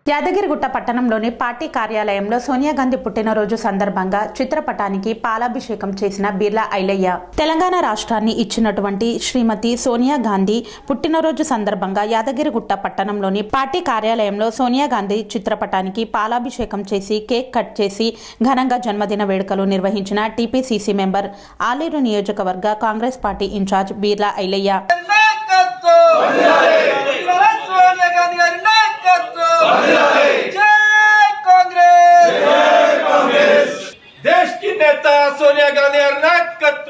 యాదగిరిగుట్ట పట్టణంలోని పార్టీ కార్యాలయంలో సోనియా గాంధీ పుట్టినరోజు సందర్భంగా చిత్రపటానికి పాలాభిషేకం చేసిన బిర్లా ఐలయ్య తెలంగాణ రాష్ట్రాన్ని ఇచ్చినటువంటి శ్రీమతి సోనియా గాంధీ పుట్టినరోజు సందర్భంగా యాదగిరిగుట్ట పట్టణంలోని పార్టీ కార్యాలయంలో సోనియా గాంధీ చిత్రపటానికి పాలాభిషేకం చేసి కేక్ కట్ చేసి ఘనంగా జన్మదిన వేడుకలు నిర్వహించిన టీపీసీసీ మెంబర్ ఆలేరు నియోజకవర్గ Congress party in-charge Beerla Ailaiah నాయకత్వం సోనియా గాంధీ గారి నాయకత్వం జై కాంగ్రెస్ देश की नेता सोनिया गांधी और नायकत्व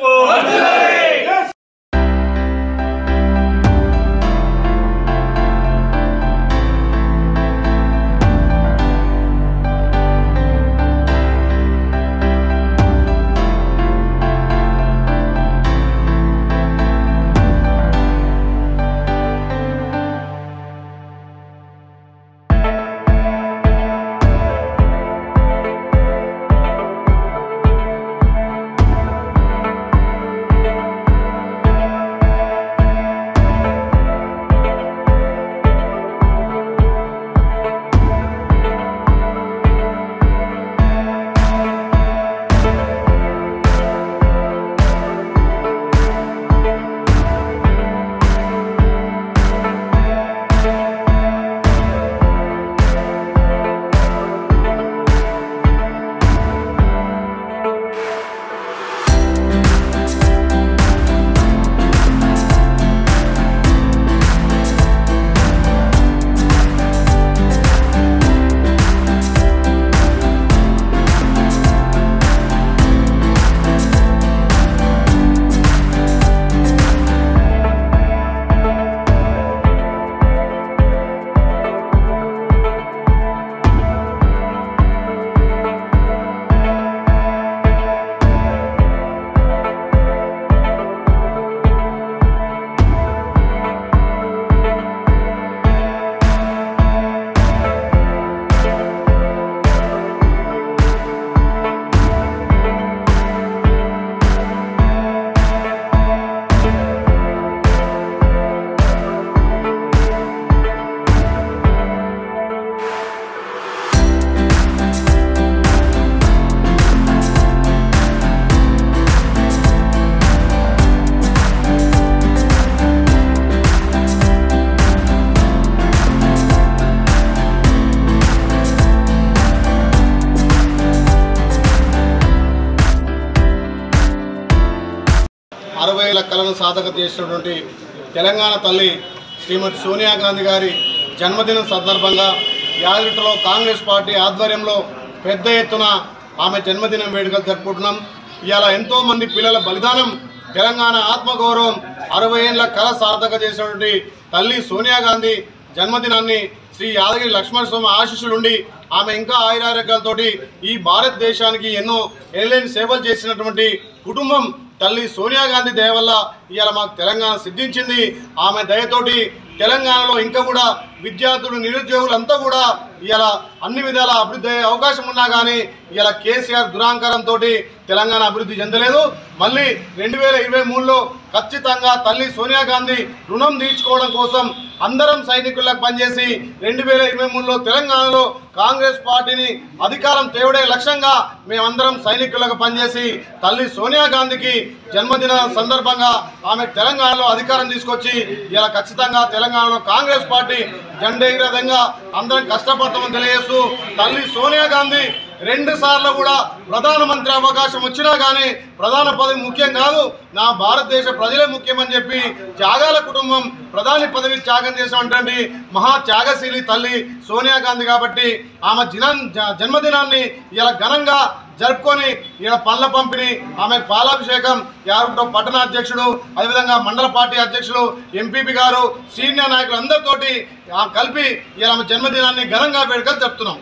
అరవై ఏళ్ళ కళను సాధక చేసినటువంటి తెలంగాణ తల్లి శ్రీమతి సోనియా గాంధీ గారి జన్మదినం సందర్భంగా యాదగిరిలో కాంగ్రెస్ పార్టీ ఆధ్వర్యంలో పెద్ద ఎత్తున ఆమె జన్మదినం వేడుకలు జరుపుకుంటున్నాం ఇవాళ ఎంతో మంది పిల్లల బలిదానం తెలంగాణ ఆత్మగౌరవం అరవై ఏళ్ళ కళ సార్థక చేసినటువంటి తల్లి సోనియా గాంధీ జన్మదినాన్ని శ్రీ యాదగిరి లక్ష్మణ స్వామి ఆశీస్సులుండి ఆమె ఇంకా ఆయురారోగ్యాలతోటి ఈ భారతదేశానికి ఎన్నో ఎనలేని సేవలు చేసినటువంటి కుటుంబం తల్లి సోనియా గాంధీ దయ వల్ల ఇవాళ మాకు తెలంగాణ సిద్ధించింది ఆమె దయతోటి తెలంగాణలో ఇంకా కూడా విద్యార్థులు నిరుద్యోగులు అంతా కూడా ఇవాళ అన్ని విధాల అభివృద్ధి అయ్యే అవకాశం ఉన్నా కానీ ఇవాళ కేసీఆర్ దురాంకారంతో తెలంగాణ అభివృద్ధి చెందలేదు మళ్ళీ రెండు వేల ఇరవై మూడులో ఖచ్చితంగా తల్లి సోనియా గాంధీ రుణం తీర్చుకోవడం కోసం అందరం సైనికులకు పనిచేసి రెండు వేల ఇరవై మూడులో తెలంగాణలో కాంగ్రెస్ పార్టీని అధికారం తేవడే లక్ష్యంగా మేమందరం సైనికులకు పనిచేసి తల్లి సోనియా గాంధీకి జన్మదిన సందర్భంగా ఆమె తెలంగాణలో అధికారం తీసుకొచ్చి ఇలా ఖచ్చితంగా తెలంగాణలో కాంగ్రెస్ పార్టీ జెండెగిరే విధంగా అందరం కష్టపడతామని తెలియజేస్తూ తల్లి సోనియా గాంధీ రెండు సార్లు కూడా ప్రధానమంత్రి అవకాశం వచ్చినా కానీ ప్రధాన పదవి ముఖ్యం కాదు నా భారతదేశ ప్రజలే ముఖ్యమని చెప్పి త్యాగాల కుటుంబం ప్రధాని పదవి త్యాగం చేసినటువంటి మహా త్యాగశీలి తల్లి సోనియా గాంధీ కాబట్టి ఆమె జినా జ- జన్మదినాన్ని ఇలా ఘనంగా జరుపుకొని ఇలా పళ్ళ పంపిణీ ఆమె పాలాభిషేకం యారుంటో పట్టణ అధ్యక్షుడు అదేవిధంగా మండల పార్టీ అధ్యక్షుడు ఎంపీపీ గారు సీనియర్ నాయకులు అందరితోటి ఆ, కలిపి ఇలా ఆమె జన్మదినాన్ని ఘనంగా వేడుకలు జరుపుతున్నాం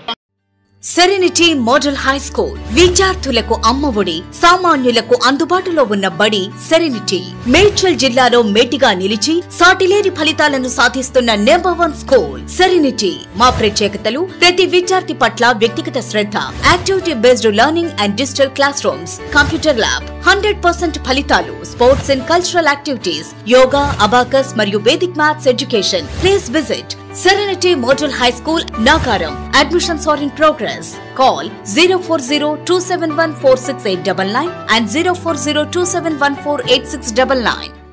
సెరెనిటీ మోడల్ హై స్కూల్ విద్యార్థులకు అమ్మఒడి సామాన్యులకు అందుబాటులో ఉన్న బడి సెరెనిటీ మేడ్చల్ జిల్లాలో మేటిగా నిలిచి సాటిలేని ఫలితాలను సాధిస్తున్న నెంబర్ వన్ స్కూల్ సెరెనిటీ మా ప్రత్యేకతలు ప్రతి విద్యార్థి పట్ల వ్యక్తిగత శ్రద్ధ activity based learning and digital classrooms computer lab hundred percent ఫలితాలు sports and cultural activities yoga abacus మరియు Vedic maths education please visit Serenity Model High School, Nagaram. Admissions are in progress. Call 040 and 040 271 8699.